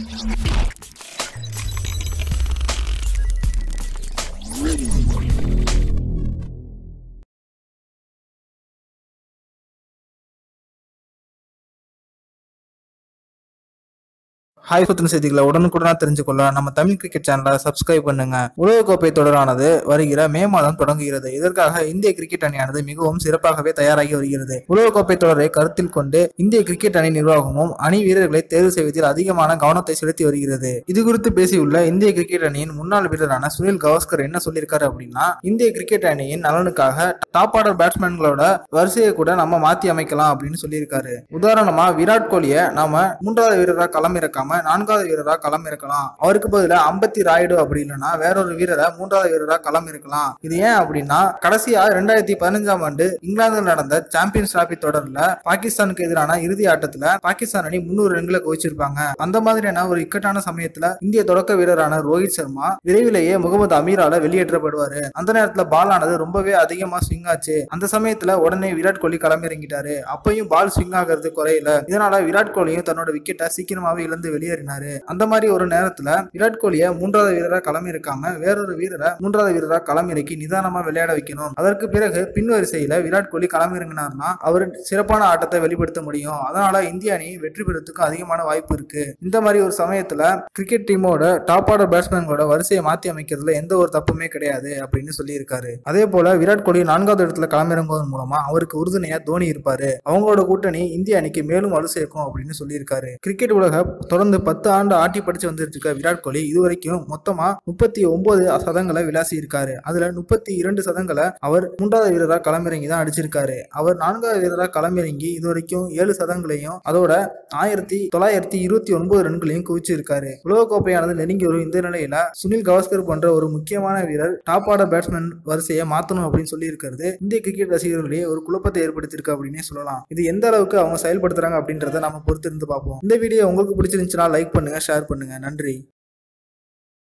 hi சுத்தின செய்திகளை உடனுக்குடனா தெரிஞ்சுக்கொள்ள நம்ம Tamil cricket சேனலை சப்ஸ்கிரைப் பண்ணுங்க உலகக்கோப்பை தொடரானது வருகிற மே மாதம் தொடங்குகிறது இதற்காக இந்திய கிரிக்கெட் அணியானது மிகவும் சிறப்பாகவே தயாராகி வருகிறது உலகக்கோப்பை தொடரை கருத்தில் கொண்டு இந்திய கிரிக்கெட் அணி நிர்வாகமும் அணி வீரர்களை தேர்வு செய்வதில் அதிகமான கவனத்தை செலுத்தி வருகிறது இது குறித்து பேசியுள்ள இந்திய கிரிக்கெட் அணியின் முன்னாள் வீரரான சுனில் கவாஸ்கர் என்ன சொல்லியிருக்காரு அப்படின்னா இந்திய கிரிக்கெட் அணியின் நலனுக்காக டாப் ஆர்டர் பேட்ஸ்மேன்களோட வரிசையை கூட நம்ம மாத்தி அமைக்கலாம் அப்படின்னு சொல்லியிருக்காரு உதாரணமா விராட் கோலியை நாம மூன்றாவது வீரரா களமிறக்காம நான்காவது வீரரா களமிறக்கலாம் அவருக்கு பதிலா அம்பத்தி ராயுடு அப்படி இல்லைன்னா வேறொரு வீரரை மூன்றாவது வீரரா களம் இருக்கலாம் இது ஏன் அப்படின்னா கடைசியா ரெண்டாயிரத்தி பதினஞ்சாம் ஆண்டு இங்கிலாந்தில் நடந்த சாம்பியன்ஸ் டிராபி தொடர்ல பாகிஸ்தானுக்கு எதிரான இறுதி ஆட்டத்துல பாகிஸ்தான் அணி முன்னூறு ரன்களை குவிச்சிருப்பாங்க அந்த மாதிரியான ஒரு இக்கட்டான சமயத்துல இந்திய தொடக்க வீரரான ரோஹித் சர்மா விரைவிலேயே முகமது அமீரால வெளியேற்றப்படுவாரு அந்த நேரத்துல பால் ஆனது ரொம்பவே அதிகமா ஸ்விங் ஆச்சு அந்த சமயத்துல உடனே விராட் கோலி களமிறங்கிட்டாரு அப்பயும் பால் ஸ்விங் ஆகிறது குறையல இதனால விராட் கோலியும் தன்னோட விக்கெட்டை சீக்கிரமாவே இழந்து வெளியேறினாரு அந்த மாதிரி ஒரு நேரத்துல விராட் கோலியை மூன்றாவது வீரரா களம் இருக்காம வேறொரு வீரரை மூன்றாவது வீரரா களம் இறக்கி நிதானமா விளையாட வைக்கணும் அதற்கு பிறகு பின் வரிசையில விராட் கோலி களம் இறங்கினார்னா அவர் சிறப்பான ஆட்டத்தை வெளிப்படுத்த முடியும் அதனால இந்திய அணி வெற்றி பெறத்துக்கு அதிகமான வாய்ப்பு இருக்கு இந்த மாதிரி ஒரு சமயத்துல கிரிக்கெட் டீமோட டாப் ஆர்டர் பேட்ஸ்மேன்களோட வரிசையை மாத்தி அமைக்கிறதுல எந்த ஒரு தப்புமே கிடையாது அப்படின்னு சொல்லியிருக்காரு அதே போல விராட் கோலி நான்காவது இடத்துல களமிறங்குவதன் மூலமா அவருக்கு உறுதுணையா தோனி இருப்பாரு அவங்களோட கூட்டணி இந்திய அணிக்கு மேலும் வலு சேர்க்கும் அப்படின்னு சொல்லியிருக்காரு கிரிக்கெட் உலக தொடர்ந்து பத்து ஆண்டு ஆட்டி படிச்சு வந்துட்டு இருக்க விராட் கோலி இது வரைக்கும் மொத்தமா முப்பத்தி ஒன்பது சதங்களை விளாசி இருக்காரு அதுல முப்பத்தி இரண்டு சதங்களை அவர் மூன்றாவது வீரரா களமிறங்கி தான் அடிச்சிருக்காரு அவர் நான்காவது வீரரா களமிறங்கி இது வரைக்கும் ஏழு சதங்களையும் அதோட ஆயிரத்தி தொள்ளாயிரத்தி இருபத்தி ஒன்பது ரன்களையும் குவிச்சிருக்காரு உலகக்கோப்பையானது நெருங்கி வரும் இந்த நிலையில சுனில் கவாஸ்கர் போன்ற ஒரு முக்கியமான வீரர் டாப் ஆர்டர் பேட்ஸ்மேன் வரிசையை மாத்தணும் அப்படின்னு சொல்லி இருக்கிறது இந்திய கிரிக்கெட் ரசிகர்களிடையே ஒரு குழப்பத்தை ஏற்படுத்தியிருக்கு அப்படின்னே சொல்லலாம் இது எந்த அளவுக்கு அவங்க செயல்படுத்துறாங்க அப்படின்றத நம்ம பொறுத்து இருந்து பார்ப்போம் இந்த வீடியோ உங்களுக்கு பிடிச்சிருந்துச்சுன்னா லைக் பண்ணுங்க ஷேர் பண்ணுங்க நன்றி